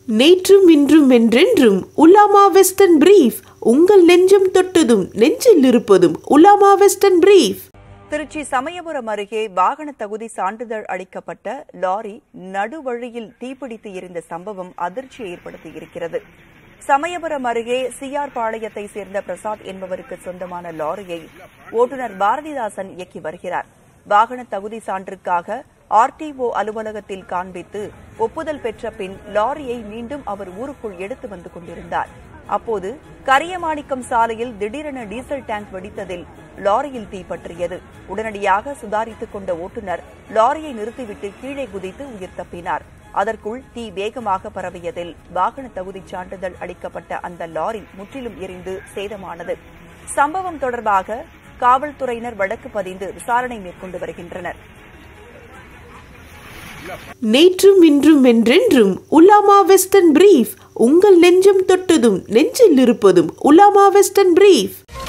நேற்றும் இன்றும் என்றென்றும் உலாமா வெஸ்டர்ன் பிரீஃப் உங்கள் நெஞ்சம் தொட்டதும் நெஞ்சில் இருப்பதும் உலாமா வெஸ்டர்ன் பிரீஃப் திருச்சி சமயபுரம் அருகே வாகன தகுதி சான்றிதழ் அளிக்கப்பட்ட லாரி நடுவழியில் தீப்பிடித்து எரிந்த சம்பவம் அதிர்ச்சியை ஏற்படுத்தியிருக்கிறது சமயபுரம் அருகே சிஆர் பாளையத்தை சேர்ந்த பிரசாத் என்பவருக்கு சொந்தமான லாரியை ஓட்டுநர் பாரதிதாசன் இயக்கி வருகிறார் வாகன தகுதி சான்றுக்காக ஆர்டிஓ அலுவலகத்தில் காண்பித்து ஒப்புதல் பெற்ற பின் லாரியை மீண்டும் அவர் ஊருக்குள் எடுத்து வந்து கொண்டிருந்தார் அப்போது கரியமாணிக்கம் சாலையில் திடீரென டீசல் டேங்க் வெடித்ததில் லாரியில் தீ பற்றியது உடனடியாக சுதாரித்துக் கொண்ட ஓட்டுநர் லாரியை நிறுத்திவிட்டு கீழே குதித்து உயிர் தப்பினார் அதற்குள் தீ வேகமாக பரவியதில் வாகன தகுதிச் சான்றிதழ் அளிக்கப்பட்ட அந்த லாரி முற்றிலும் எரிந்து சேதமானது சம்பவம் தொடர்பாக காவல்துறையினர் வழக்கு பதிந்து விசாரணை மேற்கொண்டு வருகின்றனர் நேற்றும் இன்றும் என்றென்றும் உலாமா வெஸ்டர்ன் பிரீஃப் உங்கள் நெஞ்சம் தொட்டதும் நெஞ்சில் இருப்பதும் உலாமா வெஸ்டர்ன் பிரீஃப்